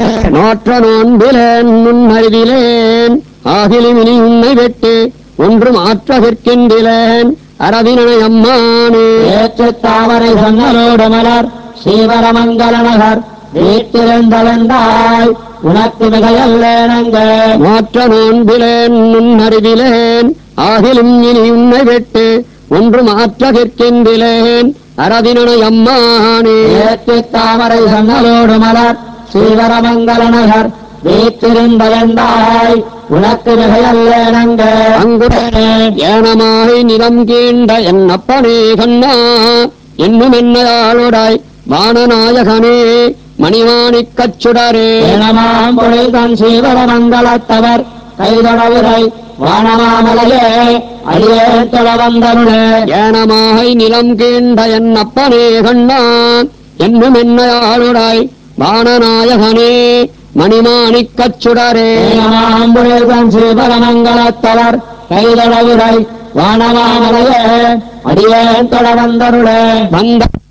நோற்ற நோன்பிலேன் நுண்ணறிவிலேன் ஆகிலுமினி உன்னை வெட்டு ஒன்றும் ஆற்றகிற்கின்றிலேன் அரவினனை அம்மானே ஏற்று தாமரை சன்னலோடு மலர் ஸ்ரீவரமங்கல நகர் வீட்டிருந்தவந்தாய் உனக்கு மிகையல்லேனங்க நோற்ற நோன்பிலேன் நுண்ணறிவிலேன் ஆகிலும் இனி உன்னை வெட்டு ஒன்றும் ஆற்றகிற்கின்றிலேன் அரவினனை அம்மானே ஏற்று தாமரை சன்னலோடு மலர் ஸ்ரீவரமங்கல நகர் வீட்டிருந்தவந்தாய் உனக்கு மிகையல்லேனங்க அங்குடனே ஏனமாய் நிலம் கீண்ட என் அப்பனே கண்ணா என்னும் என்னையாளுடாய் வானநாயகனே மணிவாணிக் கச்சுடரே ஏனமாம் பொழில்தன் ஸ்ரீவரமங்கலத்தவர் கைதொடவுரை வானமாமலையே அடியே தொட வந்தருளே ஏனமாய் நிலம் கீண்ட என் அப்பனே கண்ணா என்னும் என்னையாளுடாய் வானநாயகனே மணிமாணிக் கச்சுடரே ஏனமாம்புழல்தன் ஸ்ரீவரமங்கலத்தவர் கைதொடவுரை வானமாமலையே அடியே தொட வந்தருளே வந்த